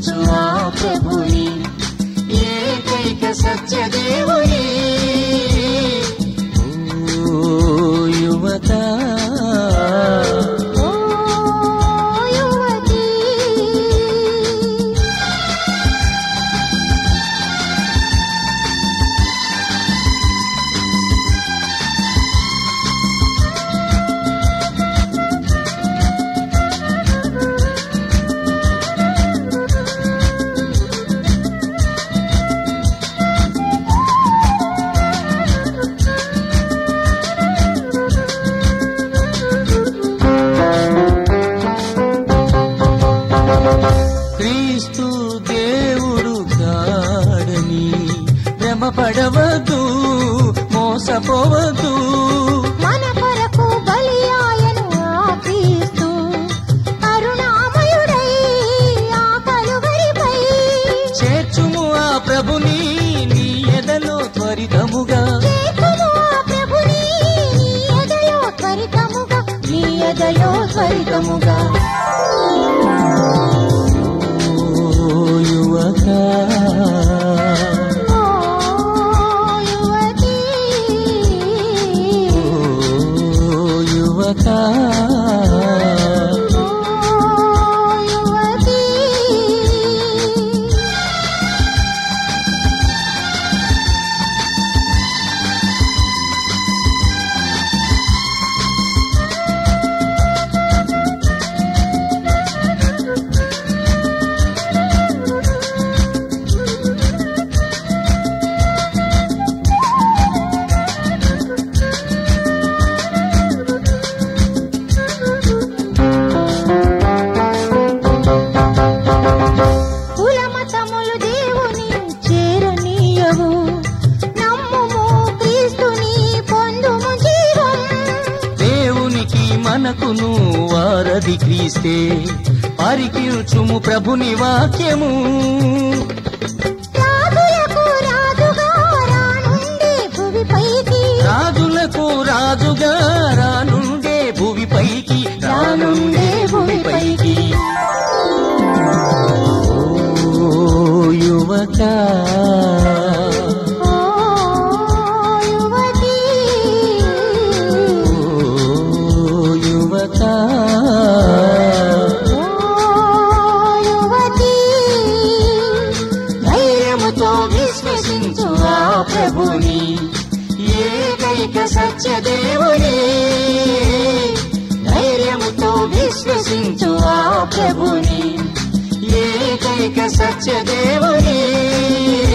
విశ్వసించు ఆ ప్రభుని ఏకైక సత్య దేవుని ఓ యువత ఓ యువతి క్రీస్తు దేవుడు కాడని భ్రమపడవద్దు మోసపోవద్దు మన కొరకు బలియాయను ఆ క్రీస్తు కరుణామయుడై ఆ కలువరిపై చేర్చుము ఆ ప్రభుని నీ ఎదలో త్వరితముగా చేతుము ఆ ప్రభుని నీ ఎదలో త్వరితముగా నీ ఎదలో త్వరితముగా ఓ యువత ఓ యువతి ఓ యువత ఓ యువతి కులమతములు దేవుని చేరనీయవు నమ్ముము క్రీస్తుని పొందుము జీవం దేవునికి మనకును వారధి క్రీస్తే పరికిల్చుము ప్రభుని వాక్యము రాజులకు రాజుగా రానుండే భువిపైకి రాజులకు రాజుగా రానుండే భూమిపైకి రానుండే భూమిపైకి ఓ యువత ఓ యువతి ఓ యువత ఓ యువతి ధైర్యముతో విశ్వసించు ఆ ప్రభుని ఏకైక సత్య దేవుని ధైర్యముతో విశ్వసించు ఆ ప్రభుని ఏకైక సత్య దేవుని